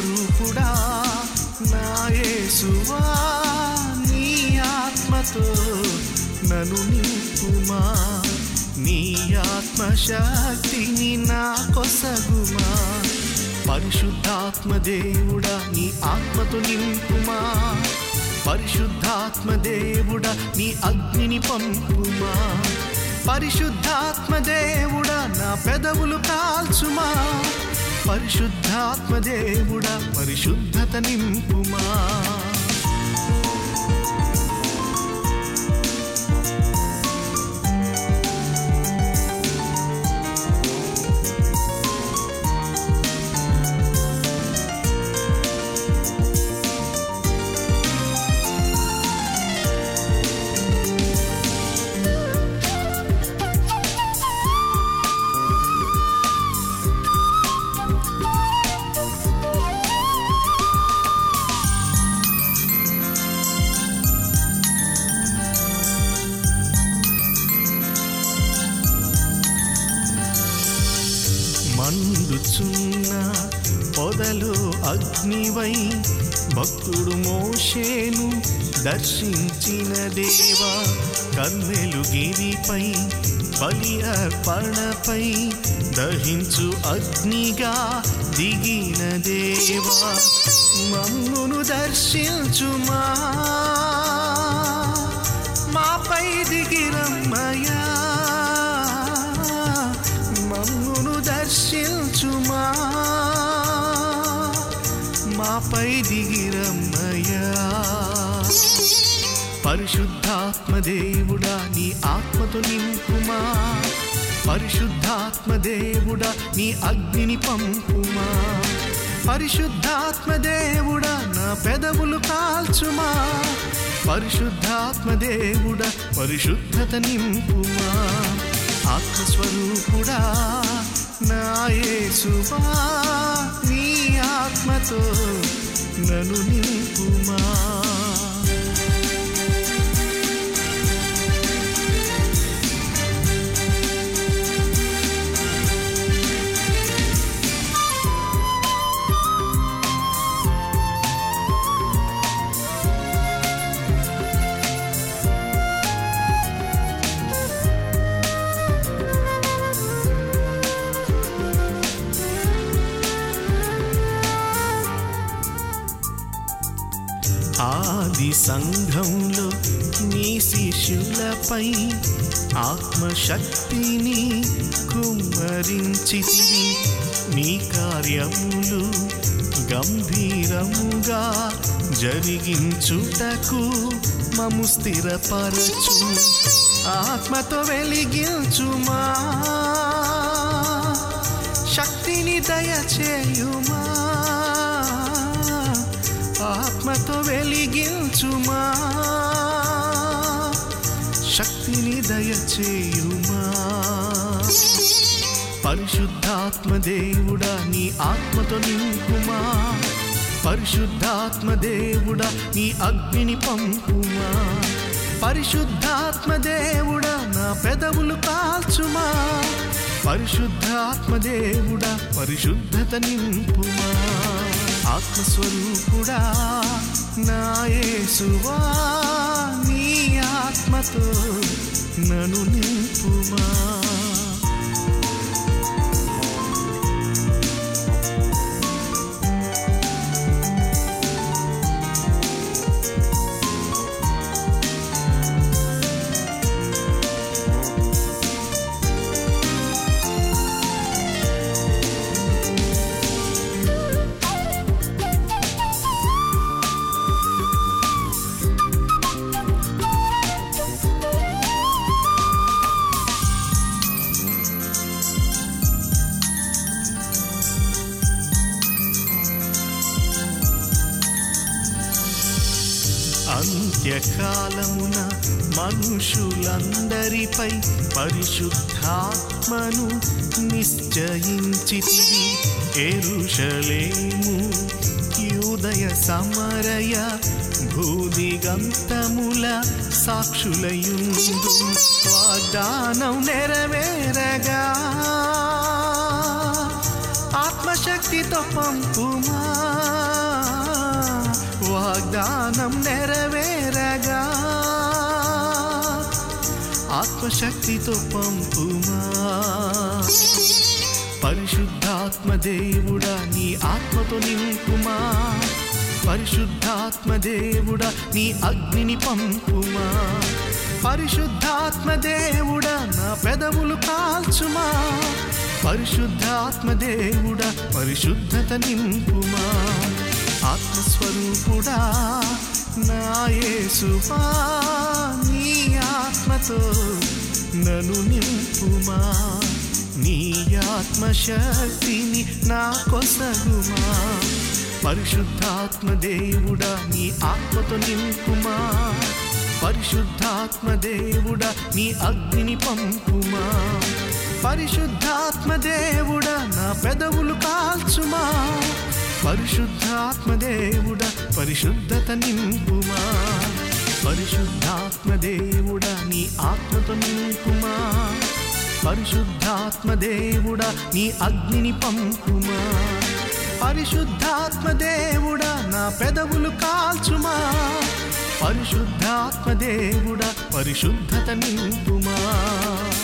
ఆత్మస్వరూపుడా నా యేసువా నీ ఆత్మతో నన్ను నింపుమా నీ ఆత్మశక్తిని నా కొసగుమా పరిశుద్ధాత్మ దేవుడా నీ ఆత్మతో నింపుమా పరిశుద్ధాత్మ దేవుడా నీ అగ్నిని పంపుమా పరిశుద్ధాత్మ దేవుడా నా పెదవులు కాల్చుమా పరిశుద్ధాత్మ దేవుడా పరిశుద్ధత నింపుమా మండుచున్న పొదలు అగ్నివై భక్తుడు మోషేను దర్శించిన దేవా కన్నెలు గిరిపై బలి అర్పణపై దహించు అగ్నిగా దిగిన దేవా మమ్మును దర్శించుమా మాపై దిగిరమ్మయ్యా మమ్మును దర్శించుమా మాపై దిగిరమ్మయ్యా పరిశుద్ధాత్మ దేవుడా నీ ఆత్మతో నింపుమా పరిశుద్ధాత్మ దేవుడా నీ అగ్నిని పంపుమా పరిశుద్ధాత్మ దేవుడా నా పెదవులు కాల్చుమా పరిశుద్ధాత్మ దేవుడా పరిశుద్ధత నింపుమా ఆత్మస్వరూపుడా నా యేసువా నీ ఆత్మతో నన్ను నింపుమా ఆది సంఘంలో నీ శిష్యులపై ఆత్మశక్తిని కుమ్మరించితివి నీ కార్యములు గంభీరముగా జరిగించుటకు మము స్థిరపరచు ఆత్మతో వెలిగించుమా శక్తిని దయచేయుమా ఆత్మతో వెలిగించుమా శక్తిని దయచేయుమా పరిశుద్ధాత్మ దేవుడా నీ ఆత్మతో నింపుమా పరిశుద్ధాత్మ దేవుడా నీ అగ్నిని పంపుమా పరిశుద్ధాత్మ దేవుడా నా పెదవులు కాల్చుమా పరిశుద్ధాత్మ దేవుడా పరిశుద్ధత నింపుమా ఆత్మస్వరూపుడా నా యేసువా నీ ఆత్మతో నన్ను నింపుమా అంత్యకాలమున మనుషులందరిపై పరిశుద్ధాత్మను నిశ్చయించితివి ఎరుషలేము యూదయ సమరయ భూదిగంతముల సాక్షులయుందు వాగ్దానం నెరవేరగా ఆత్మశక్తితో పంపుమా వాగ్దానం నెరవేరగా ఆత్మశక్తితో పంపుమా పరిశుద్ధాత్మ దేవుడా నీ ఆత్మతో నింపుమా పరిశుద్ధాత్మ దేవుడా నీ అగ్నిని పంపుమా పరిశుద్ధాత్మ దేవుడా నా పెదవులు కాల్చుమా పరిశుద్ధాత్మ దేవుడా పరిశుద్ధత నింపుమా ఆత్మస్వరూపుడా నా యేసువా నీ ఆత్మతో నన్ను నింపుమా నీ ఆత్మశక్తిని నా కొసగుమా పరిశుద్ధాత్మ దేవుడా నీ ఆత్మతో నింపుమా పరిశుద్ధాత్మ దేవుడా నీ అగ్నిని పంపుమా పరిశుద్ధాత్మ దేవుడా నా పెదవులు కాల్చుమా పరిశుద్ధాత్మ దేవుడా పరిశుద్ధత నింపుమా పరిశుద్ధాత్మ దేవుడా నీ ఆత్మతో నింపుమా పరిశుద్ధాత్మ దేవుడా నీ అగ్నిని పంపుమా పరిశుద్ధాత్మ దేవుడా నా పెదవులు కాల్చుమా పరిశుద్ధాత్మ దేవుడా పరిశుద్ధత నింపుమా